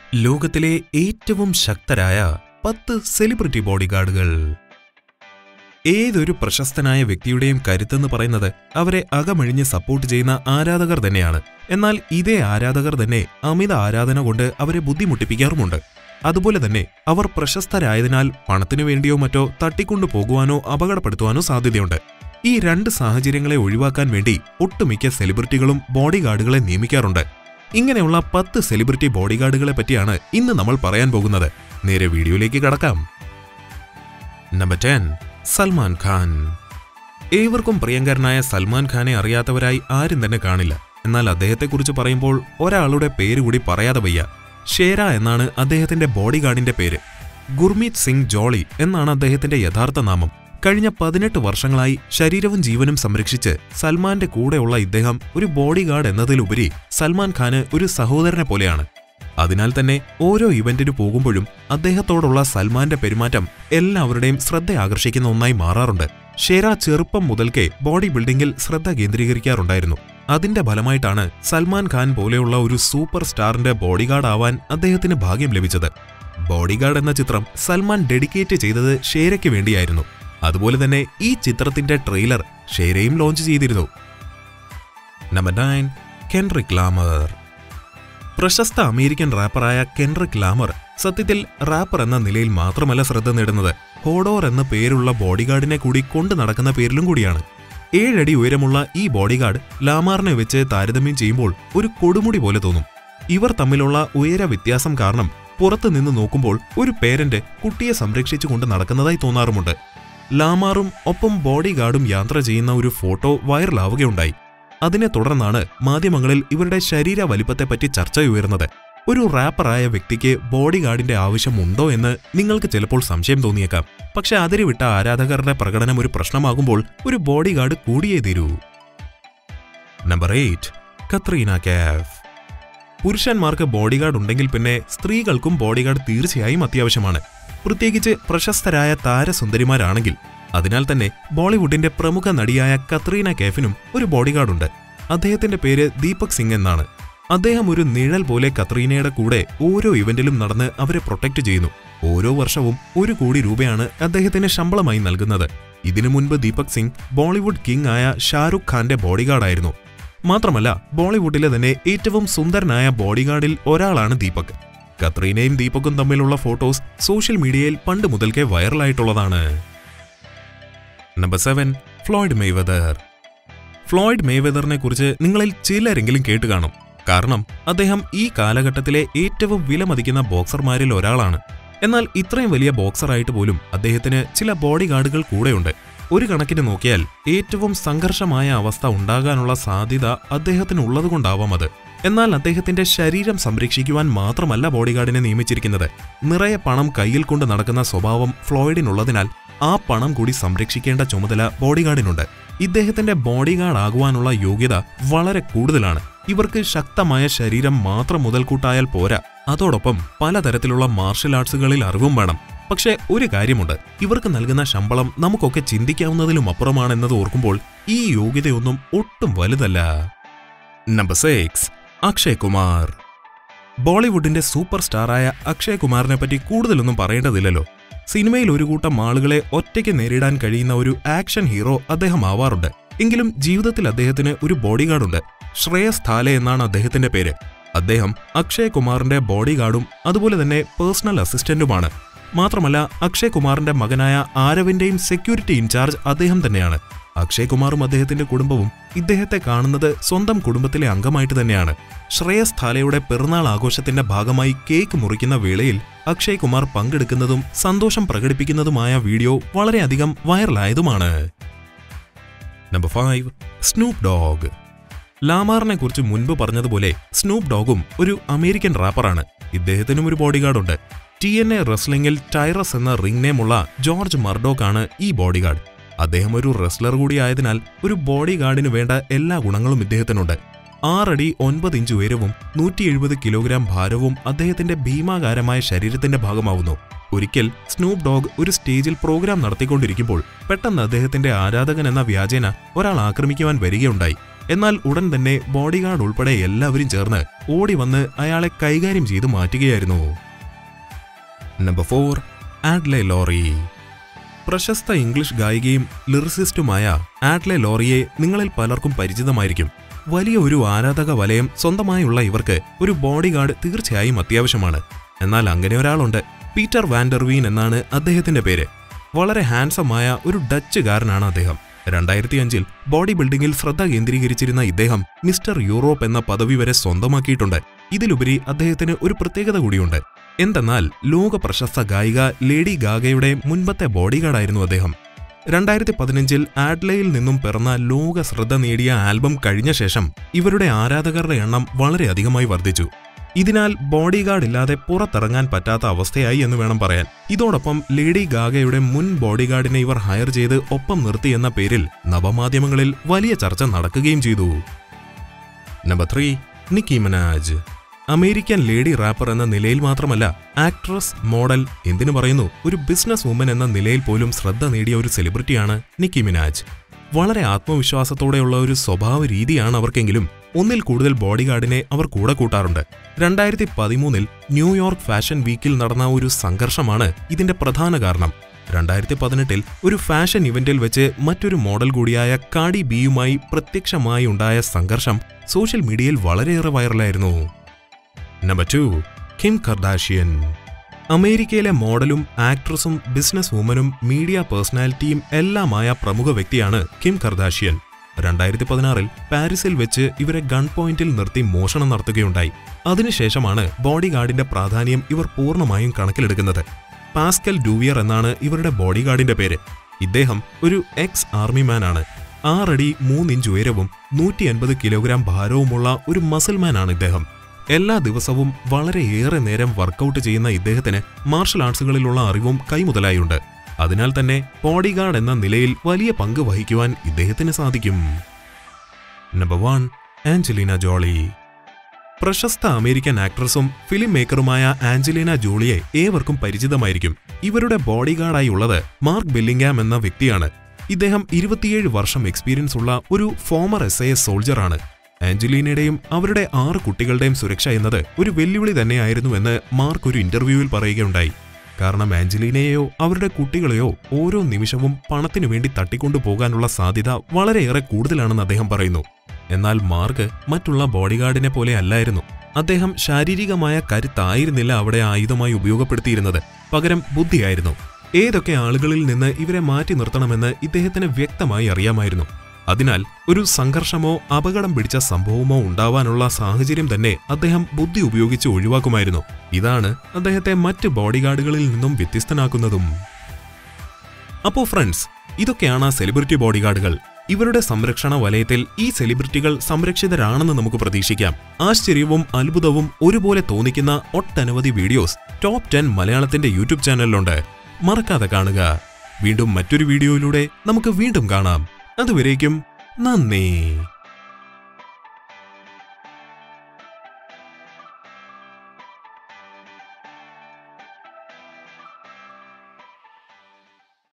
ലോകത്തിലെ ഏറ്റവും ശക്തരായ പത്ത് സെലിബ്രിറ്റി ബോഡിഗാർഡുകൾ ഏതൊരു പ്രശസ്തനായ വ്യക്തിയുടെയും കരുത്തെന്ന് പറയുന്നത് അവരെ അകമഴിഞ്ഞ് സപ്പോർട്ട് ചെയ്യുന്ന ആരാധകർ തന്നെയാണ് എന്നാൽ ഇതേ ആരാധകർ തന്നെ അമിത ആരാധന കൊണ്ട് അവരെ ബുദ്ധിമുട്ടിപ്പിക്കാറുമുണ്ട് അതുപോലെ തന്നെ അവർ പ്രശസ്തരായതിനാൽ പണത്തിനു വേണ്ടിയോ മറ്റോ തട്ടിക്കൊണ്ടു പോകുവാനോ അപകടപ്പെടുത്തുവാനോ സാധ്യതയുണ്ട് ഈ രണ്ട് സാഹചര്യങ്ങളെ ഒഴിവാക്കാൻ വേണ്ടി ഒട്ടുമിക്ക സെലിബ്രിറ്റികളും ബോഡിഗാർഡുകളെ നിയമിക്കാറുണ്ട് ഇങ്ങനെയുള്ള പത്ത് സെലിബ്രിറ്റി ബോഡിഗാർഡുകളെ പറ്റിയാണ് ഇന്ന് നമ്മൾ പറയാൻ പോകുന്നത് നേരെ വീഡിയോയിലേക്ക് കടക്കാം നമ്പർ ടെൻ സൽമാൻ ഖാൻ ഏവർക്കും പ്രിയങ്കരനായ സൽമാൻ ഖാനെ അറിയാത്തവരായി ആരും തന്നെ കാണില്ല എന്നാൽ അദ്ദേഹത്തെക്കുറിച്ച് പറയുമ്പോൾ ഒരാളുടെ പേര് കൂടി പറയാതെ വയ്യ ഷേര എന്നാണ് അദ്ദേഹത്തിന്റെ ബോഡിഗാർഡിന്റെ പേര് ഗുർമീത് സിംഗ് ജോളി എന്നാണ് അദ്ദേഹത്തിന്റെ യഥാർത്ഥ നാമം കഴിഞ്ഞ പതിനെട്ട് വർഷങ്ങളായി ശരീരവും ജീവനും സംരക്ഷിച്ച് സൽമാന്റെ കൂടെയുള്ള ഇദ്ദേഹം ഒരു ബോഡിഗാർഡ് എന്നതിലുപരി സൽമാൻ ഖാന് ഒരു സഹോദരനെ പോലെയാണ് അതിനാൽ തന്നെ ഓരോ ഇവന്റിന് പോകുമ്പോഴും അദ്ദേഹത്തോടുള്ള സൽമാന്റെ പെരുമാറ്റം എല്ലാവരുടെയും ശ്രദ്ധ ആകർഷിക്കുന്ന ഒന്നായി മാറാറുണ്ട് ഷേര ചെറുപ്പം മുതൽക്കേ ബോഡി ബിൽഡിംഗിൽ ശ്രദ്ധ കേന്ദ്രീകരിക്കാറുണ്ടായിരുന്നു അതിന്റെ ഫലമായിട്ടാണ് സൽമാൻ ഖാൻ പോലെയുള്ള ഒരു സൂപ്പർ സ്റ്റാറിന്റെ ബോഡിഗാർഡ് ആവാൻ അദ്ദേഹത്തിന് ഭാഗ്യം ലഭിച്ചത് ബോഡിഗാർഡ് എന്ന ചിത്രം സൽമാൻ ഡെഡിക്കേറ്റ് ചെയ്തത് ഷേരയ്ക്ക് വേണ്ടിയായിരുന്നു അതുപോലെ തന്നെ ഈ ചിത്രത്തിന്റെ ട്രെയിലർ ഷേരയും ലോഞ്ച് ചെയ്തിരുന്നു നമ്പർ നയൻ കെൻറിക് ലാമർ പ്രശസ്ത അമേരിക്കൻ റാപ്പറായ കെൻറിക് ലാമർ സത്യത്തിൽ റാപ്പർ എന്ന നിലയിൽ മാത്രമല്ല ശ്രദ്ധ നേടുന്നത് ഹോഡോർ എന്ന പേരുള്ള ബോഡിഗാർഡിനെ കൂടി കൊണ്ടു നടക്കുന്ന പേരിലും കൂടിയാണ് ഏഴടി ഉയരമുള്ള ഈ ബോഡിഗാർഡ് ലാമാറിനെ വെച്ച് താരതമ്യം ചെയ്യുമ്പോൾ ഒരു കൊടുമുടി പോലെ തോന്നും ഇവർ തമ്മിലുള്ള ഉയര വ്യത്യാസം കാരണം പുറത്തു നിന്ന് നോക്കുമ്പോൾ ഒരു പേരന്റ് കുട്ടിയെ സംരക്ഷിച്ചുകൊണ്ട് നടക്കുന്നതായി തോന്നാറുമുണ്ട് ലാമാറും ഒപ്പം ബോഡിഗാർഡും യാത്ര ചെയ്യുന്ന ഒരു ഫോട്ടോ വൈറലാവുകയുണ്ടായി അതിനെ തുടർന്നാണ് മാധ്യമങ്ങളിൽ ഇവരുടെ ശരീര വലിപ്പത്തെപ്പറ്റി ചർച്ചയുയർന്നത് ഒരു റാപ്പറായ വ്യക്തിക്ക് ബോഡിഗാർഡിന്റെ ആവശ്യമുണ്ടോ എന്ന് നിങ്ങൾക്ക് ചിലപ്പോൾ സംശയം തോന്നിയേക്കാം പക്ഷെ അതിരുവിട്ട ആരാധകരുടെ പ്രകടനം ഒരു പ്രശ്നമാകുമ്പോൾ ഒരു ബോഡിഗാർഡ് കൂടിയേ തീരൂ നമ്പർ എയ്റ്റ് കത്രീന കാഫ് പുരുഷന്മാർക്ക് ബോഡിഗാർഡ് ഉണ്ടെങ്കിൽ പിന്നെ സ്ത്രീകൾക്കും ബോഡിഗാർഡ് തീർച്ചയായും അത്യാവശ്യമാണ് പ്രത്യേകിച്ച് പ്രശസ്തരായ താരസുന്ദരിമാരാണെങ്കിൽ അതിനാൽ തന്നെ ബോളിവുഡിന്റെ പ്രമുഖ നടിയായ കത്രീന കേഫിനും ഒരു ബോഡിഗാർഡുണ്ട് അദ്ദേഹത്തിന്റെ പേര് ദീപക് സിംഗ് എന്നാണ് അദ്ദേഹം ഒരു നിഴൽ പോലെ കത്രീനയുടെ കൂടെ ഓരോ ഇവന്റിലും നടന്ന് അവരെ പ്രൊട്ടക്ട് ചെയ്യുന്നു ഓരോ വർഷവും ഒരു കോടി രൂപയാണ് അദ്ദേഹത്തിന് ശമ്പളമായി നൽകുന്നത് ഇതിനു മുൻപ് ദീപക് സിംഗ് ബോളിവുഡ് കിങ് ആയ ഷാറുഖ് ഖാന്റെ ബോഡിഗാർഡായിരുന്നു മാത്രമല്ല ബോളിവുഡിലെ തന്നെ ഏറ്റവും സുന്ദരനായ ബോഡിഗാർഡിൽ ഒരാളാണ് ദീപക് കത്രീനയും ദീപക്കും തമ്മിലുള്ള ഫോട്ടോസ് സോഷ്യൽ മീഡിയയിൽ പണ്ട് മുതൽക്കേ വൈറലായിട്ടുള്ളതാണ് number seven Floyd Mayweather Floyd മെയ്വെദറിനെ കുറിച്ച് നിങ്ങളിൽ ചിലരെങ്കിലും കേട്ട് കാണും കാരണം അദ്ദേഹം ഈ കാലഘട്ടത്തിലെ ഏറ്റവും വിലമതിക്കുന്ന ബോക്സർമാരിൽ ഒരാളാണ് എന്നാൽ ഇത്രയും വലിയ ബോക്സറായിട്ട് പോലും അദ്ദേഹത്തിന് ചില ബോഡി ഗാർഡുകൾ കൂടെയുണ്ട് ഒരു കണക്കിന് നോക്കിയാൽ ഏറ്റവും സംഘർഷമായ അവസ്ഥ ഉണ്ടാകാനുള്ള സാധ്യത അദ്ദേഹത്തിനുള്ളതുകൊണ്ടാവാം അത് എന്നാൽ അദ്ദേഹത്തിന്റെ ശരീരം സംരക്ഷിക്കുവാൻ മാത്രമല്ല ബോഡിഗാർഡിനെ നിയമിച്ചിരിക്കുന്നത് നിറയെ പണം കയ്യിൽ കൊണ്ട് നടക്കുന്ന സ്വഭാവം ഫ്ലോയിഡിനുള്ളതിനാൽ ആ പണം കൂടി സംരക്ഷിക്കേണ്ട ചുമതല ബോഡിഗാർഡിനുണ്ട് ഇദ്ദേഹത്തിന്റെ ബോഡിഗാർഡ് ആകുവാനുള്ള യോഗ്യത വളരെ കൂടുതലാണ് ഇവർക്ക് ശക്തമായ ശരീരം മാത്രം മുതൽക്കൂട്ടായാൽ പോരാ അതോടൊപ്പം പലതരത്തിലുള്ള മാർഷൽ ആർട്സുകളിൽ അറിവും വേണം പക്ഷേ ഒരു കാര്യമുണ്ട് ഇവർക്ക് നൽകുന്ന ശമ്പളം നമുക്കൊക്കെ ചിന്തിക്കാവുന്നതിലും അപ്പുറമാണെന്നത് ഓർക്കുമ്പോൾ ഈ യോഗ്യതയൊന്നും ഒട്ടും വലുതല്ല നമ്പർ സിക്സ് അക്ഷയ് കുമാർ ബോളിവുഡിന്റെ സൂപ്പർ സ്റ്റാറായ അക്ഷയ് കുമാറിനെ പറ്റി കൂടുതലൊന്നും പറയേണ്ടതില്ലല്ലോ സിനിമയിൽ ഒരു കൂട്ടം ആളുകളെ ഒറ്റയ്ക്ക് നേരിടാൻ കഴിയുന്ന ഒരു ആക്ഷൻ ഹീറോ അദ്ദേഹം ആവാറുണ്ട് എങ്കിലും ജീവിതത്തിൽ അദ്ദേഹത്തിന് ഒരു ബോഡിഗാർഡുണ്ട് ശ്രേയസ് ഥാലെ എന്നാണ് അദ്ദേഹത്തിന്റെ പേര് അദ്ദേഹം അക്ഷയ് കുമാറിന്റെ ബോഡിഗാർഡും അതുപോലെ തന്നെ പേഴ്സണൽ അസിസ്റ്റന്റുമാണ് മാത്രമല്ല അക്ഷയ് കുമാറിന്റെ മകനായ ആരവിന്റെയും സെക്യൂരിറ്റി ഇൻചാർജ് അദ്ദേഹം തന്നെയാണ് അക്ഷയ് കുമാറും അദ്ദേഹത്തിന്റെ കുടുംബവും ഇദ്ദേഹത്തെ കാണുന്നത് സ്വന്തം കുടുംബത്തിലെ അംഗമായിട്ട് തന്നെയാണ് ശ്രേയസ് ഥാലയുടെ പിറന്നാൾ ആഘോഷത്തിന്റെ ഭാഗമായി കേക്ക് മുറിക്കുന്ന വേളയിൽ അക്ഷയ് കുമാർ പങ്കെടുക്കുന്നതും സന്തോഷം പ്രകടിപ്പിക്കുന്നതുമായ വീഡിയോ വളരെയധികം വൈറലായതുമാണ് നമ്പർ ഫൈവ് സ്നൂപ്പ് ഡോഗ് ലാമാറിനെ കുറിച്ച് മുൻപ് പറഞ്ഞതുപോലെ സ്നൂപ്പ് ഡോഗും ഒരു അമേരിക്കൻ റാപ്പറാണ് ഇദ്ദേഹത്തിനും ഒരു ബോഡിഗാർഡുണ്ട് ടി എൻ എ റെസ്ലിംഗിൽ ടൈറസ് എന്ന റിംഗ് നെയിമുള്ള ജോർജ് മർഡോക്ക് ആണ് ഈ ബോഡിഗാർഡ് അദ്ദേഹം ഒരു റെസ്ലർ കൂടിയായതിനാൽ ഒരു ബോഡിഗാർഡിന് വേണ്ട എല്ലാ ഗുണങ്ങളും ഇദ്ദേഹത്തിനുണ്ട് ആറടി ഒൻപത് ഇഞ്ച് ഉയരവും നൂറ്റി എഴുപത് കിലോഗ്രാം ഭാരവും അദ്ദേഹത്തിന്റെ ഭീമാകാരമായ ശരീരത്തിന്റെ ഭാഗമാവുന്നു ഒരിക്കൽ സ്നൂപ്പ് ഡോഗ് ഒരു സ്റ്റേജിൽ പ്രോഗ്രാം നടത്തിക്കൊണ്ടിരിക്കുമ്പോൾ പെട്ടെന്ന് അദ്ദേഹത്തിന്റെ ആരാധകൻ എന്ന വ്യാജേന ഒരാൾ ആക്രമിക്കുവാൻ വരികയുണ്ടായി എന്നാൽ ഉടൻ തന്നെ ബോഡിഗാർഡ് ഉൾപ്പെടെ എല്ലാവരും ചേർന്ന് ഓടി വന്ന് അയാളെ കൈകാര്യം ചെയ്ത് മാറ്റുകയായിരുന്നു നമ്പർ ഫോർ ആഡ്ലെ ലോറി പ്രശസ്ത ഇംഗ്ലീഷ് ഗായികയും ലിറിസിസ്റ്റുമായ ആഡ്ലെ ലോറിയെ നിങ്ങളിൽ പലർക്കും പരിചിതമായിരിക്കും വലിയ ഒരു ആരാധക വലയം സ്വന്തമായുള്ള ഇവർക്ക് ഒരു ബോഡിഗാർഡ് തീർച്ചയായും അത്യാവശ്യമാണ് എന്നാൽ അങ്ങനെ ഒരാളുണ്ട് പീറ്റർ വാൻഡർവീൻ എന്നാണ് അദ്ദേഹത്തിന്റെ പേര് വളരെ ഹാൻസമായ ഒരു ഡച്ചുകാരനാണ് അദ്ദേഹം രണ്ടായിരത്തി അഞ്ചിൽ ബോഡി ബിൽഡിംഗിൽ ശ്രദ്ധ കേന്ദ്രീകരിച്ചിരുന്ന ഇദ്ദേഹം മിസ്റ്റർ യൂറോപ്പ് എന്ന പദവി വരെ സ്വന്തമാക്കിയിട്ടുണ്ട് ഇതിലുപരി അദ്ദേഹത്തിന് ഒരു പ്രത്യേകത കൂടിയുണ്ട് എന്തെന്നാൽ ലോക പ്രശസ്ത ഗായിക ലേഡി ഗാഗയുടെ മുൻപത്തെ ബോഡിഗാർഡായിരുന്നു അദ്ദേഹം രണ്ടായിരത്തി പതിനഞ്ചിൽ ആഡ്ലയിൽ നിന്നും പിറന്ന ലോക ശ്രദ്ധ നേടിയ ആൽബം കഴിഞ്ഞ ശേഷം ഇവരുടെ ആരാധകരുടെ എണ്ണം വളരെയധികമായി വർദ്ധിച്ചു ഇതിനാൽ ബോഡിഗാർഡ് ഇല്ലാതെ പുറത്തിറങ്ങാൻ പറ്റാത്ത അവസ്ഥയായി എന്ന് വേണം പറയാൻ ഇതോടൊപ്പം ലേഡി ഗാഗയുടെ മുൻ ബോഡിഗാർഡിനെ ഇവർ ഹയർ ചെയ്ത് ഒപ്പം നിർത്തി എന്ന പേരിൽ നവമാധ്യമങ്ങളിൽ വലിയ ചർച്ച നടക്കുകയും ചെയ്തു number three Nicki Minaj American lady rapper എന്ന നിലയിൽ മാത്രമല്ല ആക്ട്രസ് മോഡൽ എന്തിനു പറയുന്നു ഒരു ബിസിനസ് വുമൻ എന്ന നിലയിൽ പോലും ശ്രദ്ധ നേടിയ ഒരു സെലിബ്രിറ്റിയാണ് നിക്കി മിനാജ് വളരെ ആത്മവിശ്വാസത്തോടെയുള്ള ഒരു സ്വഭാവ രീതിയാണ് അവർക്കെങ്കിലും ഒന്നിൽ കൂടുതൽ ബോഡിഗാർഡിനെ അവർ കൂടെ കൂട്ടാറുണ്ട് രണ്ടായിരത്തി പതിമൂന്നിൽ ന്യൂയോർക്ക് ഫാഷൻ വീക്കിൽ നടന്ന ഒരു സംഘർഷമാണ് ഇതിന്റെ പ്രധാന കാരണം രണ്ടായിരത്തി പതിനെട്ടിൽ ഒരു ഫാഷൻ ഇവന്റിൽ വെച്ച് മറ്റൊരു മോഡൽ കൂടിയായ കാഡി ബിയുമായി പ്രത്യക്ഷമായി ഉണ്ടായ സംഘർഷം സോഷ്യൽ മീഡിയയിൽ വളരെയേറെ വൈറലായിരുന്നു നമ്പർ ടു കിം കർദാഷ്യൻ അമേരിക്കയിലെ മോഡലും ആക്ട്രസും ബിസിനസ് വുമനും മീഡിയ പേഴ്സണാലിറ്റിയും എല്ലാമായ പ്രമുഖ വ്യക്തിയാണ് കിം കർദാഷ്യൻ രണ്ടായിരത്തി പതിനാറിൽ പാരീസിൽ വെച്ച് ഇവരെ ഗൺ പോയിന്റിൽ നിർത്തി മോഷണം നടത്തുകയുണ്ടായി അതിനുശേഷമാണ് ബോഡി ഗാർഡിന്റെ പ്രാധാന്യം ഇവർ പൂർണ്ണമായും കണക്കിലെടുക്കുന്നത് പാസ്കൽ ഡൂവിയർ എന്നാണ് ഇവരുടെ ബോഡി ഗാർഡിന്റെ പേര് ഇദ്ദേഹം ഒരു എക്സ് ആർമിമാൻ ആണ് ആറടി മൂന്നിഞ്ച് ഉയരവും നൂറ്റി അൻപത് കിലോഗ്രാം ഭാരവുമുള്ള ഒരു മസിൽമാനാണ് ഇദ്ദേഹം എല്ലാ ദിവസവും വളരെയേറെ നേരം വർക്കൗട്ട് ചെയ്യുന്ന ഇദ്ദേഹത്തിന് മാർഷൽ ആർട്സുകളിലുള്ള അറിവും കൈമുതലായുണ്ട് അതിനാൽ തന്നെ ബോഡിഗാർഡ് എന്ന നിലയിൽ വലിയ പങ്ക് വഹിക്കുവാൻ ഇദ്ദേഹത്തിന് സാധിക്കും നമ്പർ വൺ ആഞ്ചലീന ജോളി പ്രശസ്ത അമേരിക്കൻ ആക്ട്രസും ഫിലിം മേക്കറുമായ ആഞ്ചലീന ജോളിയെ ഏവർക്കും പരിചിതമായിരിക്കും ഇവരുടെ ബോഡിഗാർഡായി ഉള്ളത് മാർക്ക് ബെല്ലിംഗാം എന്ന വ്യക്തിയാണ് ഇദ്ദേഹം ഇരുപത്തിയേഴ് വർഷം എക്സ്പീരിയൻസ് ഉള്ള ഒരു ഫോമർ എസ് ഐ എസ് സോൾജറാണ് ആഞ്ചലീനയുടെയും അവരുടെ ആറ് കുട്ടികളുടെയും സുരക്ഷ എന്നത് ഒരു വെല്ലുവിളി തന്നെയായിരുന്നുവെന്ന് മാർക്ക് ഒരു ഇന്റർവ്യൂവിൽ പറയുകയുണ്ടായി കാരണം ആഞ്ചലീനയെയോ അവരുടെ കുട്ടികളെയോ ഓരോ നിമിഷവും പണത്തിനു വേണ്ടി തട്ടിക്കൊണ്ടു പോകാനുള്ള സാധ്യത വളരെയേറെ കൂടുതലാണെന്ന് അദ്ദേഹം പറയുന്നു എന്നാൽ മാർക്ക് മറ്റുള്ള ബോഡിഗാർഡിനെ പോലെ അല്ലായിരുന്നു അദ്ദേഹം ശാരീരികമായ കരുത്തായിരുന്നില്ല അവിടെ ആയുധമായി ഉപയോഗപ്പെടുത്തിയിരുന്നത് പകരം ബുദ്ധിയായിരുന്നു ഏതൊക്കെ ആളുകളിൽ നിന്ന് ഇവരെ മാറ്റി നിർത്തണമെന്ന് ഇദ്ദേഹത്തിന് വ്യക്തമായി അറിയാമായിരുന്നു അതിനാൽ ഒരു സംഘർഷമോ അപകടം പിടിച്ച സംഭവമോ ഉണ്ടാവാനുള്ള സാഹചര്യം തന്നെ അദ്ദേഹം ബുദ്ധി ഉപയോഗിച്ച് ഒഴിവാക്കുമായിരുന്നു ഇതാണ് അദ്ദേഹത്തെ മറ്റ് ബോഡിഗാർഡുകളിൽ നിന്നും വ്യത്യസ്തനാക്കുന്നതും അപ്പോ ഫ്രണ്ട്സ് ഇതൊക്കെയാണ് സെലിബ്രിറ്റി ബോഡിഗാർഡുകൾ ഇവരുടെ സംരക്ഷണ വലയത്തിൽ ഈ സെലിബ്രിറ്റികൾ സംരക്ഷിതരാണെന്ന് നമുക്ക് പ്രതീക്ഷിക്കാം ആശ്ചര്യവും അത്ഭുതവും ഒരുപോലെ തോന്നിക്കുന്ന ഒട്ടനവധി വീഡിയോസ് ടോപ്പ് ടെൻ മലയാളത്തിന്റെ യൂട്യൂബ് ചാനലിലുണ്ട് മറക്കാതെ കാണുക വീണ്ടും മറ്റൊരു വീഡിയോയിലൂടെ നമുക്ക് വീണ്ടും കാണാം അതുവരേക്കും നന്ദി